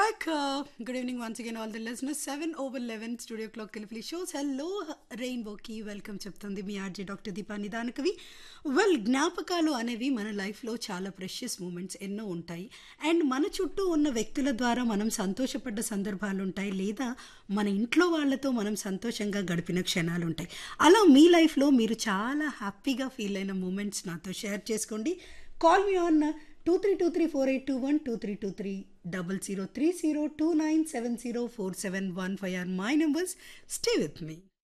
back. Uh, good evening once again, all the listeners. 7 over 11 Studio Clock Kilifli shows. Hello, Rainbow Key. Welcome చెప్తుంది మీ RJ doctor Deepa Nidanakavi well జ్ఞాపకాలు అనేవి మన లైఫ్లో చాలా ప్రెషియస్ మూమెంట్స్ ఎన్నో ఉంటాయి అండ్ మన చుట్టూ ఉన్న వ్యక్తుల ద్వారా మనం సంతోషపడ్డ సందర్భాలు ఉంటాయి లేదా మన ఇంట్లో వాళ్ళతో మనం సంతోషంగా గడిపిన క్షణాలు ఉంటాయి అలా మీ లైఫ్లో మీరు చాలా హ్యాపీగా ఫీల్ అయిన మూమెంట్స్ నాతో షేర్ చేసుకోండి call me on two three two three four eight two one two three two three double zero three zero two nine seven zero four seven one five or my numbers stay with me